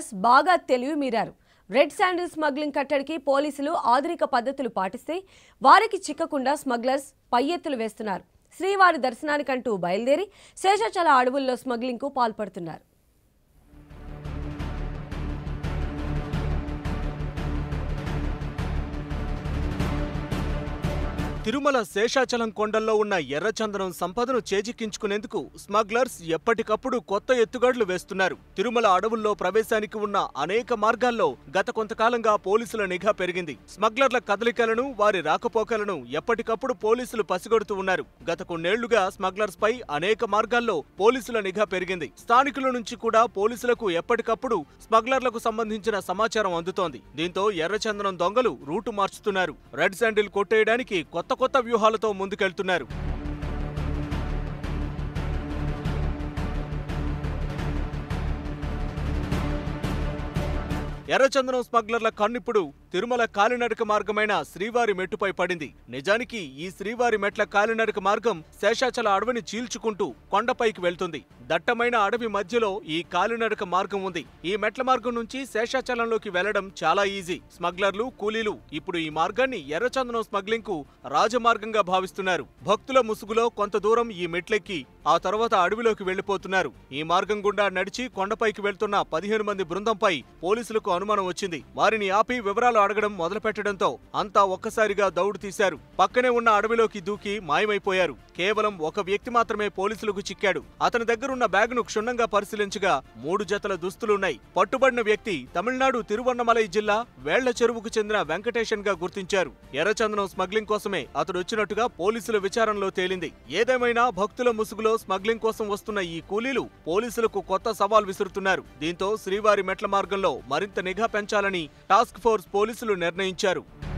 smugglers బాగా తెలివి మీరారు red sandal smuggling కట్టడికి పోలీసులు ఆధునిక పద్ధతులు పాటిస్తే వారికి చిక్కకుండా స్మగ్లర్స్ పై ఎత్తులు వేస్తున్నారు శ్రీవారి దర్శనానికంటూ బయలుదేరి శేషాచల అడవుల్లో స్మగ్లింగ్కు పాల్పడుతున్నారు తిరుమల శేషాచలం కొండల్లో ఉన్న ఎర్రచందనం సంపదను చేజిక్కించుకునేందుకు స్మగ్లర్స్ ఎప్పటికప్పుడు కొత్త ఎత్తుగడలు వేస్తున్నారు తిరుమల అడవుల్లో ప్రవేశానికి ఉన్న అనేక మార్గాల్లో గత కొంతకాలంగా పోలీసుల నిఘా పెరిగింది స్మగ్లర్ల కదలికలను వారి రాకపోకలను ఎప్పటికప్పుడు పోలీసులు పసిగడుతూ ఉన్నారు గత కొన్నేళ్లుగా స్మగ్లర్స్ పై అనేక మార్గాల్లో పోలీసుల నిఘా పెరిగింది స్థానికుల నుంచి కూడా పోలీసులకు ఎప్పటికప్పుడు స్మగ్లర్లకు సంబంధించిన సమాచారం అందుతోంది దీంతో ఎర్రచందనం దొంగలు రూటు మార్చుతున్నారు రెడ్ శాండిల్ కొట్టేయడానికి కొత్త కొత్త వ్యూహాలతో ముందుకెళ్తున్నారు ఎర్రచందనం స్మగ్లర్ల కన్నిప్పుడు తిరుమల కాలినడక మార్గమైన శ్రీవారి మెట్టుపై పడింది నిజానికి ఈ శ్రీవారి మెట్ల కాలినడక మార్గం శేషాచల అడవిని చీల్చుకుంటూ కొండపైకి వెళ్తుంది దట్టమైన అడవి మధ్యలో ఈ కాలినడక మార్గం ఉంది ఈ మెట్ల మార్గం నుంచి శేషాచలంలోకి వెళ్లడం చాలా ఈజీ స్మగ్లర్లు కూలీలు ఇప్పుడు ఈ మార్గాన్ని ఎర్రచందనం స్మగ్లింగ్ కు రాజమార్గంగా భావిస్తున్నారు భక్తుల ముసుగులో కొంత దూరం ఈ మెట్లెక్కి ఆ తర్వాత అడవిలోకి వెళ్లిపోతున్నారు ఈ మార్గం గుండా నడిచి కొండపైకి వెళ్తున్న పదిహేను మంది బృందంపై పోలీసులకు అనుమానం వచ్చింది వారిని ఆపి వివరాలు అడగడం మొదలుపెట్టడంతో అంతా ఒక్కసారిగా దౌడు తీశారు పక్కనే ఉన్న అడవిలోకి దూకి మాయమైపోయారు కేవలం ఒక వ్యక్తి మాత్రమే పోలీసులకు చిక్కాడు అతని దగ్గరున్న బ్యాగును క్షుణ్ణంగా పరిశీలించగా మూడు జతల దుస్తులున్నాయి పట్టుబడిన వ్యక్తి తమిళనాడు తిరువన్నమలై జిల్లా వేళ్ల చెరువుకు చెందిన వెంకటేషన్ గా గుర్తించారు ఎర్రచందనం స్మగ్లింగ్ కోసమే అతడు వచ్చినట్టుగా పోలీసుల విచారణలో తేలింది ఏదేమైనా భక్తుల ముసుగులో స్మగ్లింగ్ కోసం వస్తున్న ఈ కూలీలు పోలీసులకు కొత్త సవాల్ విసురుతున్నారు దీంతో శ్రీవారి మెట్ల మార్గంలో మరింత నిఘా పెంచాలని టాస్క్ ఫోర్స్ పోలీసులు నిర్ణయించారు